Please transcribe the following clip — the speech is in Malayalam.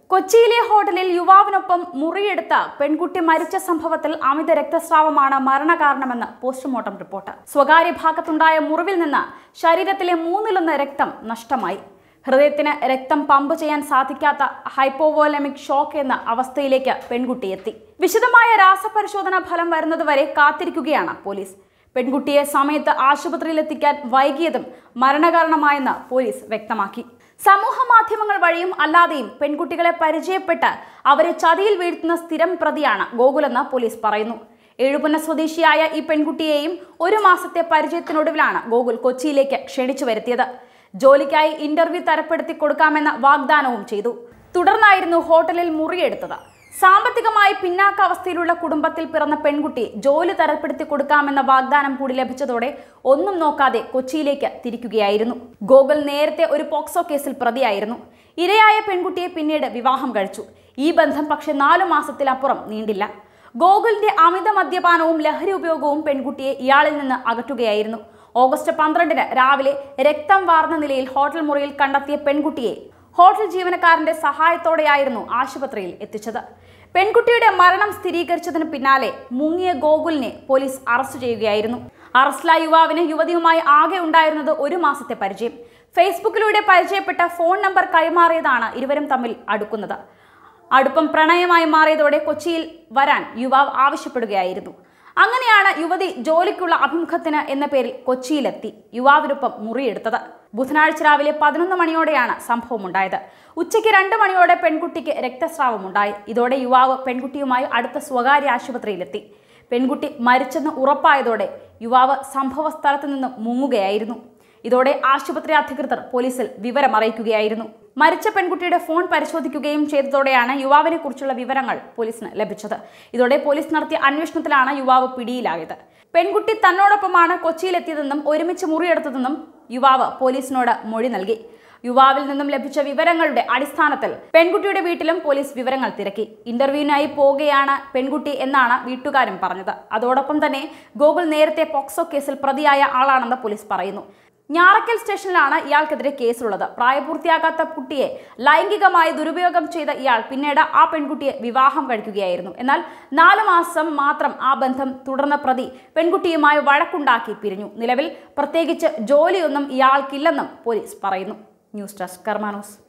കൊച്ചിയിലെ ഹോട്ടലിൽ യുവാവിനൊപ്പം മുറിയെടുത്ത പെൺകുട്ടി മരിച്ച സംഭവത്തിൽ അമിത രക്തസ്രാവമാണ് മരണകാരണമെന്ന് പോസ്റ്റ്മോർട്ടം റിപ്പോർട്ട് സ്വകാര്യ ഭാഗത്തുണ്ടായ മുറിവിൽ നിന്ന് ശരീരത്തിലെ മൂന്നിലൊന്ന് രക്തം നഷ്ടമായി ഹൃദയത്തിന് രക്തം പമ്പ് ചെയ്യാൻ സാധിക്കാത്ത ഹൈപ്പോവോലമിക് ഷോക്ക് എന്ന അവസ്ഥയിലേക്ക് പെൺകുട്ടി എത്തി വിശദമായ രാസപരിശോധന ഫലം വരുന്നതുവരെ കാത്തിരിക്കുകയാണ് പോലീസ് പെൺകുട്ടിയെ സമയത്ത് ആശുപത്രിയിലെത്തിക്കാൻ വൈകിയതും മരണകാരണമായെന്ന് പോലീസ് വ്യക്തമാക്കി സമൂഹ മാധ്യമങ്ങൾ വഴിയും അല്ലാതെയും പെൺകുട്ടികളെ പരിചയപ്പെട്ട് അവരെ ചതിയിൽ വീഴ്ത്തുന്ന സ്ഥിരം പ്രതിയാണ് ഗോകുലെന്ന് പോലീസ് പറയുന്നു എഴുപുന്ന സ്വദേശിയായ ഈ പെൺകുട്ടിയെയും ഒരു മാസത്തെ പരിചയത്തിനൊടുവിലാണ് ഗോകുൽ കൊച്ചിയിലേക്ക് ക്ഷണിച്ചു വരുത്തിയത് ജോലിക്കായി ഇന്റർവ്യൂ തരപ്പെടുത്തി കൊടുക്കാമെന്ന വാഗ്ദാനവും ചെയ്തു തുടർന്നായിരുന്നു ഹോട്ടലിൽ മുറിയെടുത്തത് സാമ്പത്തികമായി പിന്നാക്ക അവസ്ഥയിലുള്ള കുടുംബത്തിൽ പിറന്ന പെൺകുട്ടി ജോലി തരപ്പെടുത്തി കൊടുക്കാമെന്ന വാഗ്ദാനം കൂടി ലഭിച്ചതോടെ ഒന്നും നോക്കാതെ കൊച്ചിയിലേക്ക് തിരിക്കുകയായിരുന്നു ഗോകുൽ നേരത്തെ ഒരു പോക്സോ കേസിൽ പ്രതിയായിരുന്നു ഇരയായ പെൺകുട്ടിയെ പിന്നീട് വിവാഹം കഴിച്ചു ഈ ബന്ധം പക്ഷെ നാലു മാസത്തിലപ്പുറം നീണ്ടില്ല ഗോകുലിന്റെ അമിത മദ്യപാനവും ലഹരി ഉപയോഗവും പെൺകുട്ടിയെ ഇയാളിൽ നിന്ന് അകറ്റുകയായിരുന്നു ഓഗസ്റ്റ് പന്ത്രണ്ടിന് രാവിലെ രക്തം വാർന്ന നിലയിൽ ഹോട്ടൽ മുറിയിൽ കണ്ടെത്തിയ പെൺകുട്ടിയെ ഹോട്ടൽ ജീവനക്കാരന്റെ സഹായത്തോടെയായിരുന്നു ആശുപത്രിയിൽ എത്തിച്ചത് പെൺകുട്ടിയുടെ മരണം സ്ഥിരീകരിച്ചതിന് പിന്നാലെ മുങ്ങിയ ഗോകുലിനെ പോലീസ് അറസ്റ്റ് ചെയ്യുകയായിരുന്നു അറസ്റ്റിലായ യുവാവിന് യുവതിയുമായി ആകെ ഉണ്ടായിരുന്നത് ഒരു മാസത്തെ പരിചയം ഫേസ്ബുക്കിലൂടെ പരിചയപ്പെട്ട ഫോൺ നമ്പർ കൈമാറിയതാണ് ഇരുവരും തമ്മിൽ അടുക്കുന്നത് അടുപ്പം പ്രണയമായി മാറിയതോടെ കൊച്ചിയിൽ വരാൻ യുവാവ് ആവശ്യപ്പെടുകയായിരുന്നു അങ്ങനെയാണ് യുവതി ജോലിക്കുള്ള അഭിമുഖത്തിന് എന്ന പേരിൽ കൊച്ചിയിലെത്തി യുവാവിനൊപ്പം മുറിയെടുത്തത് ബുധനാഴ്ച രാവിലെ പതിനൊന്ന് മണിയോടെയാണ് സംഭവമുണ്ടായത് ഉച്ചയ്ക്ക് രണ്ട് മണിയോടെ പെൺകുട്ടിക്ക് രക്തസ്രാവമുണ്ടായി ഇതോടെ യുവാവ് പെൺകുട്ടിയുമായി അടുത്ത സ്വകാര്യ ആശുപത്രിയിലെത്തി പെൺകുട്ടി മരിച്ചെന്ന് ഉറപ്പായതോടെ യുവാവ് സംഭവ സ്ഥലത്ത് നിന്ന് മുങ്ങുകയായിരുന്നു ഇതോടെ ആശുപത്രി അധികൃതർ പോലീസിൽ വിവരം അറിയിക്കുകയായിരുന്നു മരിച്ച പെൺകുട്ടിയുടെ ഫോൺ പരിശോധിക്കുകയും ചെയ്തതോടെയാണ് യുവാവിനെ കുറിച്ചുള്ള വിവരങ്ങൾ പോലീസിന് ലഭിച്ചത് ഇതോടെ പോലീസ് നടത്തിയ അന്വേഷണത്തിലാണ് യുവാവ് പിടിയിലായത് പെൺകുട്ടി തന്നോടൊപ്പമാണ് കൊച്ചിയിലെത്തിയതെന്നും ഒരുമിച്ച് മുറിയെടുത്തതെന്നും യുവാവ് പോലീസിനോട് മൊഴി നൽകി യുവാവിൽ നിന്നും ലഭിച്ച വിവരങ്ങളുടെ അടിസ്ഥാനത്തിൽ പെൺകുട്ടിയുടെ വീട്ടിലും പോലീസ് വിവരങ്ങൾ തിരക്കി ഇന്റർവ്യൂവിനായി പോവുകയാണ് പെൺകുട്ടി എന്നാണ് വീട്ടുകാരും പറഞ്ഞത് അതോടൊപ്പം തന്നെ ഗോകുൽ നേരത്തെ പോക്സോ കേസിൽ പ്രതിയായ ആളാണെന്ന് പോലീസ് പറയുന്നു ഞാറക്കൽ സ്റ്റേഷനിലാണ് ഇയാൾക്കെതിരെ കേസുള്ളത് പ്രായപൂർത്തിയാകാത്ത കുട്ടിയെ ലൈംഗികമായി ദുരുപയോഗം ചെയ്ത ഇയാൾ പിന്നീട് ആ പെൺകുട്ടിയെ വിവാഹം കഴിക്കുകയായിരുന്നു എന്നാൽ നാലു മാസം മാത്രം ആ ബന്ധം തുടർന്ന പ്രതി പെൺകുട്ടിയുമായി വഴക്കുണ്ടാക്കി പിരിഞ്ഞു നിലവിൽ പ്രത്യേകിച്ച് ജോലിയൊന്നും ഇയാൾക്കില്ലെന്നും പോലീസ് പറയുന്നു ന്യൂസ് ഡെസ്ക് കർമാനോസ്